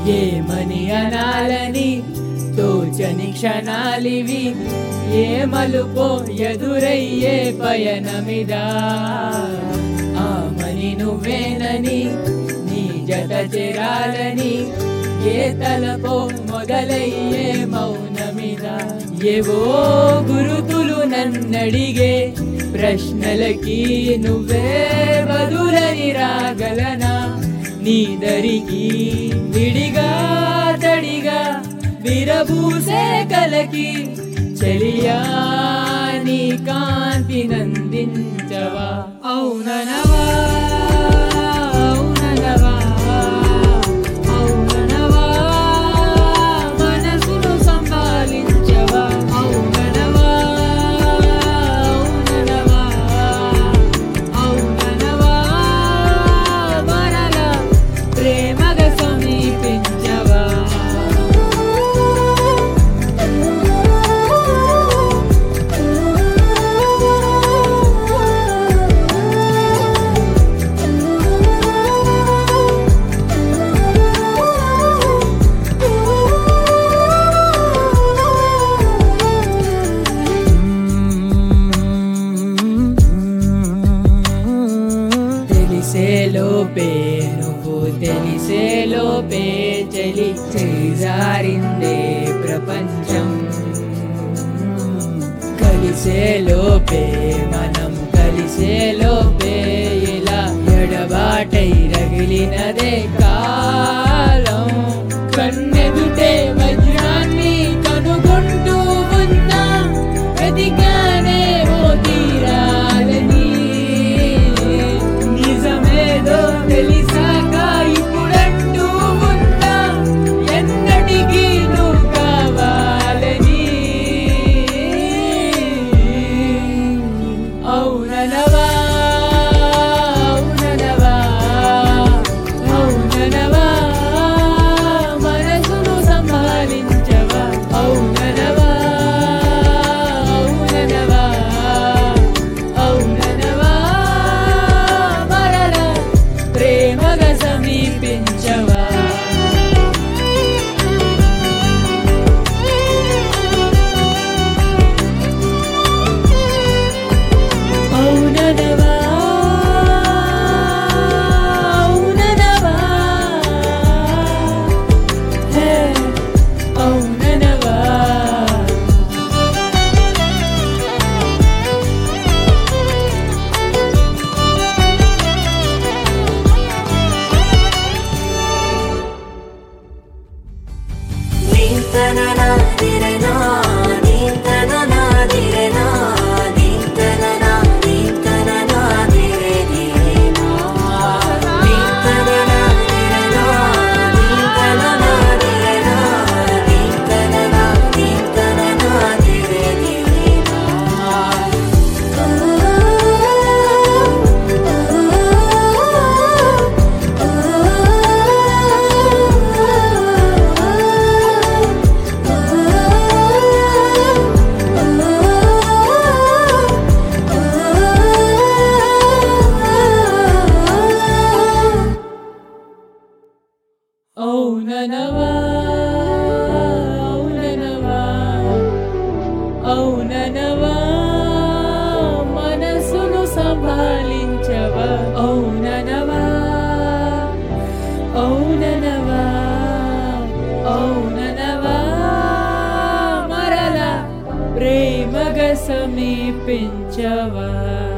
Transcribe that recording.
ఏమని అనాలని తోచని క్షణాలివి ఏ మలుపో ఎదురయ్యే పయనమిదా ఆమని నువ్వేనని నీ జత చేరాలని ఏ తలపో మొదలయ్యే మౌనమిదా ఏవో గురుతులు నన్నడిగే ప్రశ్నలకి నువ్వే బదులని రాగలనా నీ దరికి విడిగా తడిగా విరబూసే కలకి చెలియా నీ కాంతి నందించవా అవుననవా అవుననవా అవుననవా మనసును సంభాలించవా అవుననవా అవుననవా అవుననవా మరలా ప్రేమగా సమీపించవా తెలిసే లోపే నువ్వు తెలిసే లోపే చలి చేజారిందే ప్రపంచం కలిసే లోపే మనం కలిసే లోపే ఇలా ఎడబాటై రగిలినదే కాలం కన్నెదుటే వజ్రాన్ని కనుగొంటూ ఉన్నా వెతికానే ఓ తీరాలని నిజమేదో తెలిసాక ఇప్పుడంటూ ఉన్నా ఎన్నటికీ నువ్వు కావాలని అవుననవా అవుననవా అవుననవా మనసును సంభాలించవా అవుననవా అవుననవా అవుననవా మరలా ప్రేమగా సమీపించవా అవుననవా అవుననవా హే అవుననవా నీంతననాదిరనా నీంతననాదిరనా నీంతననా నీంతననాదిరేదిరేనా నీంతననాదిరనా నీంతననాదిరనా నీంతననా నీంతననాదిరేదిరేనా అవుననవా అవుననవా అవుననవా మనసును సంభాలించవా అవుననవా అవుననవా అవుననవా మరలా ప్రేమగా సమీపించవా